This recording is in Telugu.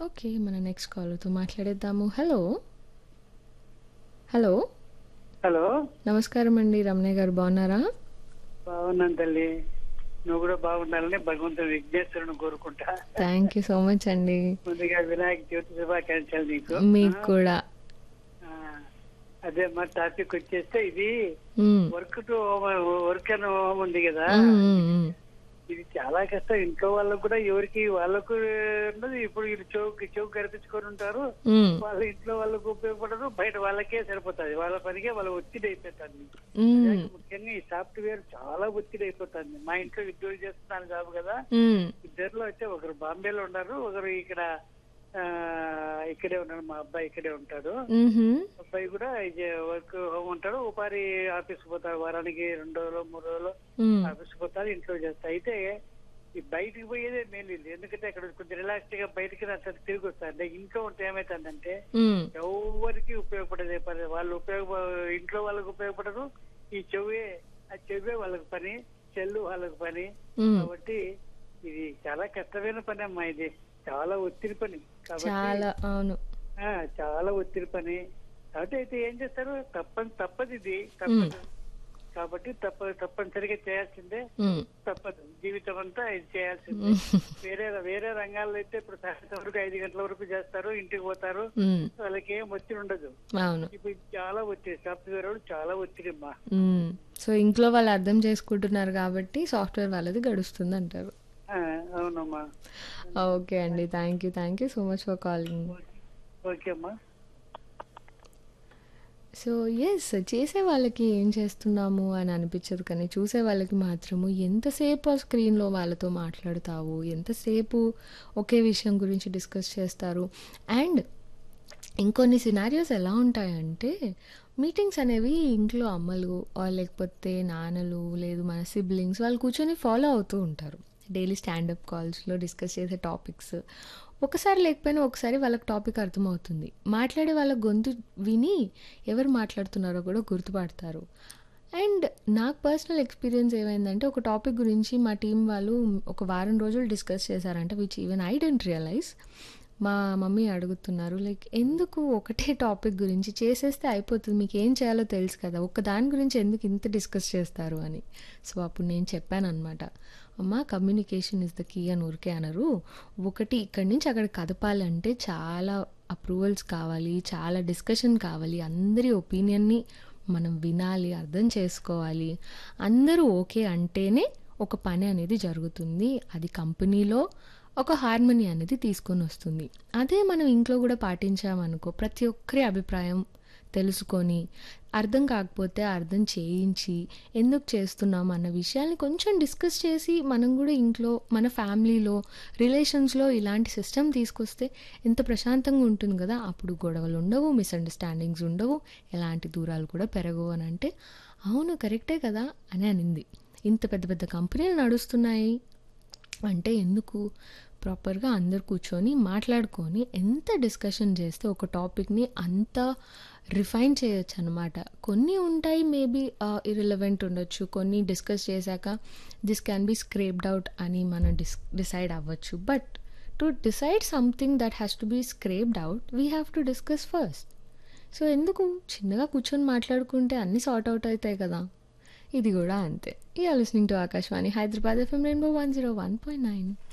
ఓకే మన నెక్స్ట్ కాలర్తో మాట్లాడేద్దాము హలో హలో హలో నమస్కారం అండి రమణయ్య గారు బాగున్నారా బాగున్నాను తల్లి నువ్వు కూడా బాగుండాలని భగవంతుడు విఘ్నేశ్వరుని కోరుకుంటా థ్యాంక్ యూ సో మచ్ అండి ముందుగా వినాయక చవితి శుభాకాంక్షలు నీకు మీకు కూడా ఆ, అదే మా టాపిక్ వచ్చేస్తే ఇది మ్మ్. వర్క్ టు వర్క్ అని హోమ్ ఉంది కదా మ్మ్, మ్మ్, మ్మ్. ఇది చాలా కష్టం ఇంట్లో వాళ్ళకు కూడా ఎవరికి వాళ్ళకు ఉండదు ఇప్పుడు వీళ్ళు చౌక్ చౌక్ కనిపించుకొని ఉంటారు మ్మ్. వాళ్ళ ఇంట్లో వాళ్ళకు ఉపయోగపడదు బయట వాళ్ళకే సరిపోతుంది వాళ్ళ పనికే వాళ్ళ ఒత్తిడి అయిపోతుంది మ్మ్. ముఖ్యంగా ఈ సాఫ్ట్వేర్ చాలా ఒత్తిడి అయిపోతుంది మా ఇంట్లో ఇద్దరు చేస్తున్నాను జాబ్ కదా మ్మ్. ఇద్దరులో అయితే ఒకరు బాంబేలో ఉన్నారు ఒకరు ఇక్కడ ఆ, ఇక్కడే ఉన్నారు మా అబ్బాయి ఇక్కడే ఉంటాడు మ్మ్హమ్. అబ్బాయి కూడా వర్క్ హోమ్ ఉంటాడు ఉపాధి ఆఫీస్ పోతాడు వారానికి రెండు రోజులు మూడు రోజులు మ్మ్. ఆఫీస్ పోతాడు ఇంట్లో చేస్తాడు అయితే ఈ బయటికి పోయేదే మేలు ఇది ఎందుకంటే అక్కడ కొంచెం రిలాక్స్ గా బయటికి అట్లా తిరిగి వస్తారు అంటే ఇంట్లో ఉంటే ఏమైతుందంటే మ్మ్. ఎవరికి ఉపయోగపడేదే పని వాళ్ళు ఉపయోగ ఇంట్లో వాళ్ళకి ఉపయోగపడరు ఈ చెవే ఆ చెవే వాళ్ళకి పని చెల్లు వాళ్ళకి పని మ్మ్. కాబట్టి ఇది చాలా కష్టమైన పని అమ్మా ఇది చాలా ఒత్తిడి పని కాబట్టి చాలా అవును ఆ, చాలా ఒత్తిడి పని కాబట్టి అయితే ఏం చేస్తారు తప్పని తప్పదు ఇది తప్పదు కాబట్టి తప్ప తప్పనిసరిగా చేయాల్సిందే మ్మ్. తప్పదు జీవితం అంతా ఇది చేయాల్సిందే వేరే వేరే రంగాల్లో అయితే ఇప్పుడు సాయంత్రం వరకు ఐదు గంటల వరకు చేస్తారు ఇంటికి పోతారు మ్మ్. వాళ్ళకి ఏం ఒత్తిడి ఉండదు అవును ఇప్పుడు చాలా ఒత్తిడి సాఫ్ట్వేర్ వాళ్ళు చాలా ఒత్తిడి అమ్మా మ్మ్. సో ఇంట్లో వాళ్ళు అర్థం చేసుకుంటున్నారు కాబట్టి సాఫ్ట్వేర్ వాళ్ళది గడుస్తుంది అంటారు ఆ, అవునమ్మా ఓకే అండి thank you thank you so much for calling okay అమ్మా సో ఎస్ చేసే వాళ్ళకి ఏం చేస్తున్నాము అని అనిపించదు కానీ చూసే వాళ్ళకి మాత్రము ఎంతసేపు ఆ స్క్రీన్లో వాళ్ళతో మాట్లాడుతావు ఎంతసేపు ఒకే విషయం గురించి డిస్కస్ చేస్తారు అండ్ ఇంకొన్ని సినారియోస్ ఎలా ఉంటాయంటే మీటింగ్స్ అనేవి ఇంట్లో అమ్మలు or లేకపోతే నాన్నలు లేదు మన సిబ్లింగ్స్ వాళ్ళు కూర్చొని ఫాలో అవుతూ ఉంటారు డైలీ స్టాండప్ కాల్స్లో డిస్కస్ చేసే టాపిక్స్ ఒకసారి లేకపోయినా ఒకసారి వాళ్ళకి టాపిక్ అర్థమవుతుంది మాట్లాడే వాళ్ళ గొంతు విని ఎవరు మాట్లాడుతున్నారో కూడా గుర్తుపడతారు అండ్ నాకు పర్సనల్ ఎక్స్పీరియన్స్ ఏమైందంటే ఒక టాపిక్ గురించి మా టీం వాళ్ళు ఒక వారం రోజులు డిస్కస్ చేశారంట which even I didn't realise మా మమ్మీ అడుగుతున్నారు లైక్ ఎందుకు ఒకటే టాపిక్ గురించి చేసేస్తే అయిపోతుంది మీకు ఏం చేయాలో తెలుసు కదా ఒక దాని గురించి ఎందుకు ఇంత డిస్కస్ చేస్తారు అని సో అప్పుడు నేను చెప్పాను అనమాట అమ్మ కమ్యూనికేషన్ ఇస్ ద కీ అని ఊరికే అనరు ఒకటి ఇక్కడి నుంచి అక్కడ కదపాలంటే చాలా అప్రూవల్స్ కావాలి చాలా డిస్కషన్ కావాలి అందరి ఒపీనియన్ని మనం వినాలి అర్థం చేసుకోవాలి అందరూ ఓకే అంటేనే ఒక పని అనేది జరుగుతుంది అది కంపెనీలో ఒక హార్మనీ అనేది తీసుకొని వస్తుంది అదే మనం ఇంట్లో కూడా పాటించామనుకో ప్రతి ఒక్కరి అభిప్రాయం తెలుసుకొని అర్థం కాకపోతే అర్థం చేయించి ఎందుకు చేస్తున్నాం అన్న విషయాల్ని కొంచెం డిస్కస్ చేసి మనం కూడా ఇంట్లో మన ఫ్యామిలీలో రిలేషన్స్లో ఇలాంటి సిస్టమ్ తీసుకొస్తే ఎంత ప్రశాంతంగా ఉంటుంది కదా అప్పుడు గొడవలు ఉండవు మిస్అండర్స్టాండింగ్స్ ఉండవు ఎలాంటి దూరాలు కూడా పెరగవు అని అంటే అవును కరెక్టే కదా అని అనింది ఇంత పెద్ద పెద్ద కంపెనీలు నడుస్తున్నాయి అంటే ఎందుకు ప్రాపర్గా అందరు కూర్చొని మాట్లాడుకొని ఎంత డిస్కషన్ చేస్తే ఒక టాపిక్ని అంత రిఫైన్ చేయొచ్చు అనమాట కొన్ని ఉంటాయి మేబీ ఇరిలవెంట్ ఉండొచ్చు కొన్ని డిస్కస్ చేశాక this can be scraped out అని మనం డిస్ డిసైడ్ అవ్వచ్చు but to decide something that has to be scraped out we have to discuss first so ఎందుకు చిన్నగా కూర్చొని మాట్లాడుకుంటే అన్నీ సార్ట్ అవుట్ అవుతాయి కదా ఇది కూడా అంతే ఈ listening to Akashvani Hyderabad FM rainbow one zero one point nine